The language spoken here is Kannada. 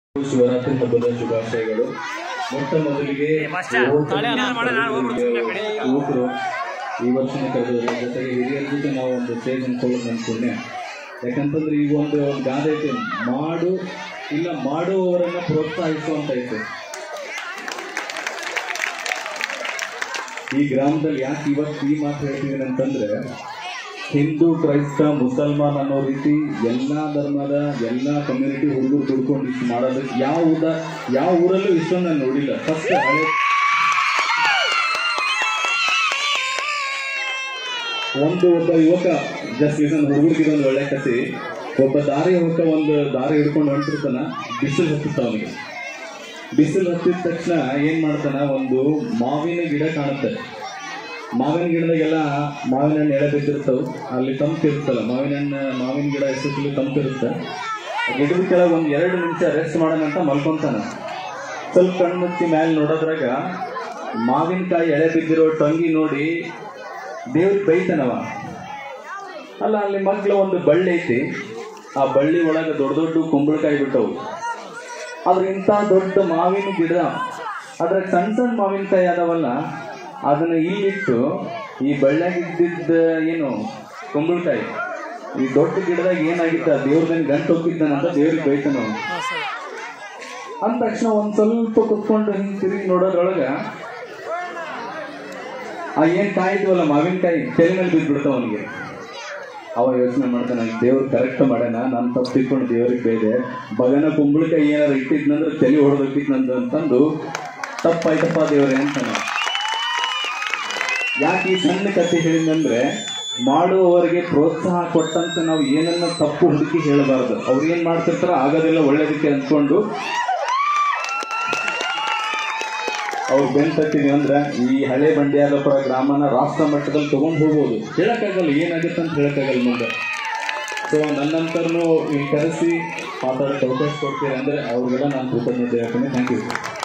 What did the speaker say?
ಶಿವರಾತ್ರಿ ಹಬ್ಬದ ಶುಭಾಶಯಗಳು ಮೊಟ್ಟ ಮೊದಲಿಗೆ ಯುವಕರು ಈ ವರ್ಷನೇ ಕರೆದಿದ್ದಾರೆ ಜೊತೆಗೆ ಹಿರಿಯರ ಜೊತೆ ನಾವು ಒಂದು ಸ್ಟೇಜ್ ಅನ್ಕೊಳ್ಳೋದು ನನ್ನ ಪುಣ್ಯ ಯಾಕಂತಂದ್ರೆ ಈಗ ಒಂದು ಗಾದೆ ಐತೆ ಮಾಡು ಇಲ್ಲ ಮಾಡುವವರನ್ನ ಪ್ರೋತ್ಸಾಹಿಸುವಂತ ಐತೆ ಈ ಗ್ರಾಮದಲ್ಲಿ ಯಾಕೆ ಇವತ್ತು ಈ ಮಾತು ಹೇಳ್ತಿದ್ದೀನಿ ಅಂತಂದ್ರೆ ಹಿಂದೂ ಕ್ರೈಸ್ತ ಮುಸಲ್ಮಾನ್ ಅನ್ನೋ ರೀತಿ ಎಲ್ಲಾ ಧರ್ಮದ ಎಲ್ಲಾ ಕಮ್ಯುನಿಟಿ ಹುಡುಗರು ದುಡ್ಕೊಂಡು ಇಷ್ಟು ಮಾಡೋದಕ್ಕೆ ಯಾವ ಊದ ಯಾವ ಊರಲ್ಲೂ ಇಷ್ಟೊಂದು ನಾನು ನೋಡಿಲ್ಲ ಫಸ್ಟ್ ಹಳೆ ಒಂದು ಒಬ್ಬ ಯುವಕ ಜಸ್ಟ್ ಇದೊಂದು ಹುಡುಗರಿಗೆ ಇದೊಂದು ಒಳ್ಳೆ ಕಥೆ ಒಬ್ಬ ದಾರಿ ಯುವಕ ಒಂದು ದಾರಿ ಹಿಡ್ಕೊಂಡು ಹೊಂಟಿರ್ತಾನ ಬಿಸಿಲು ಹತ್ತುತ್ತ ಅವನಿಗೆ ಬಿಸಿಲು ಹತ್ತಿದ ತಕ್ಷಣ ಏನ್ ಮಾಡ್ತಾನ ಒಂದು ಮಾವಿನ ಗಿಡ ಕಾಣುತ್ತೆ ಮಾವಿನ ಗಿಡದಾಗೆಲ್ಲ ಮಾವಿನ ಹಣ್ಣು ಎಳೆ ಬಿದ್ದಿರ್ತಾವ ಅಲ್ಲಿ ತಂಪು ಇರುತ್ತಲ್ಲ ಮಾವಿನ ಹಣ್ಣು ಮಾವಿನ ಗಿಡ ಎಷ್ಟೊತ್ತಿಗೆ ತಂಪು ಇರುತ್ತೆ ಗಿಡದ ಕೆಳಗೆ ಒಂದ್ ಎರಡು ನಿಮಿಷ ರೆಸ್ಟ್ ಮಾಡೋಣ ಅಂತ ಮಲ್ಕೊಂತಾನ ಸ್ವಲ್ಪ ಕಣ್ಣು ಮುಚ್ಚಿ ಮ್ಯಾಲೆ ನೋಡೋದ್ರಾಗ ಮಾವಿನಕಾಯಿ ಎಳೆ ಬಿದ್ದಿರೋ ಟಂಗಿ ನೋಡಿ ದೇವ್ರಿಗೆ ಬೈತಾನವ ಅಲ್ಲ ಅಲ್ಲಿ ಮಗ್ಲ ಒಂದು ಬಳ್ಳಿ ಐತಿ ಆ ಬಳ್ಳಿ ಒಳಗೆ ದೊಡ್ಡ ದೊಡ್ಡ ಕುಂಬಳಕಾಯಿ ಬಿಟ್ಟವು ಆದ್ರೆ ಇಂಥ ದೊಡ್ಡ ಮಾವಿನ ಗಿಡ ಅದ್ರ ಸಣ್ಣ ಸಣ್ಣ ಮಾವಿನಕಾಯಿ ಅದಾವಲ್ಲ ಅದನ್ನ ಇಲ್ಲಿಟ್ಟು ಈ ಬಳ್ಳ್ಯಾಗ ಇದ್ದಿದ್ದ ಏನು ಕುಂಬಳಕಾಯಿ ಈ ದೊಡ್ಡ ಗಿಡದಾಗ ಏನಾಗಿತ್ತ ದೇವ್ರದೇನ್ ಗಂಟು ಹೋಗಿದ್ದಾನಂತ ದೇವ್ರಿಗೆ ಬೈತಾನ ಅವ್ನು. ಅಂದ ತಕ್ಷಣ ಒಂದ್ ಸ್ವಲ್ಪ ಕುತ್ಕೊಂಡು ಹಿಂಗ್ ತಿರುಗಿ ನೋಡೋದ್ರೊಳಗ ಆ ಏನ್ ಕಾಯಿ ಇದ್ವಲ್ಲ ಮಾವಿನಕಾಯಿ ತಲೆ ಮೇಲೆ ಬಿದ್ದ್ಬಿಡ್ತಾವ ಅವನಿಗೆ ಅವ ಯೋಚನೆ ಮಾಡ್ತಾನೆ ದೇವ್ರು ಕರೆಕ್ಟ್ ಮಾಡ್ಯಾನ ನಾನು ತಪ್ಪು ತಿಳ್ಕೊಂಡು ದೇವ್ರಿಗೆ ಬೇದೆ ಬಗನ ಕುಂಬಳಕಾಯಿ ಏನಾರು ಇಟ್ಟಿದ್ನಂದ್ರೆ ತಲೆ ಹೊಡೆದೋಗಿದ್ನಂದು ಅಂತಂದು ತಪ್ಪಾಯ್ತಪ್ಪ ದೇವ್ರೆ ಅಂತಾನೆ ಯಾಕೆ ಈ ಸಣ್ಣ ಕಥೆ ಹೇಳಿದಂದ್ರೆ ಮಾಡುವವರಿಗೆ ಪ್ರೋತ್ಸಾಹ ಕೊಟ್ಟಂತೆ ನಾವು ಏನನ್ನ ತಪ್ಪು ಹುಡುಕಿ ಹೇಳಬಾರ್ದು ಅವ್ರು ಏನ್ ಮಾಡ್ತಿರ್ತಾರೋ ಆಗೋದಿಲ್ಲ ಒಳ್ಳೇದಕ್ಕೆ ಅಂದ್ಕೊಂಡು ಅವ್ರು ಬೆನ್ ತಟ್ಟಿದ್ವಿ ಅಂದ್ರೆ ಈ ಹಳೆ ಬಂಡಿಯಾದಪುರ ಗ್ರಾಮನ ರಾಷ್ಟ್ರ ಮಟ್ಟದಲ್ಲಿ ತಗೊಂಡು ಹೋಗ್ಬೋದು ಹೇಳಕ್ಕಾಗಲ್ಲ ಏನಾಗುತ್ತೆ ಅಂತ ಹೇಳಕ್ಕಾಗಲ್ಲ ಮುಂದೆ ಸೊ ನನ್ನಂತರ್ನು ಇಲ್ಲಿ ಕರೆಸಿ ಮಾತಾಡೋಕೆ ಅವಕಾಶ ಕೊಡ್ತೀರಿ ಅಂದ್ರೆ ಅವ್ರಿಗೆಲ್ಲ ನಾನು ಕೃತಜ್ಞತೆ ಹೇಳ್ತೀನಿ ಥ್ಯಾಂಕ್ ಯು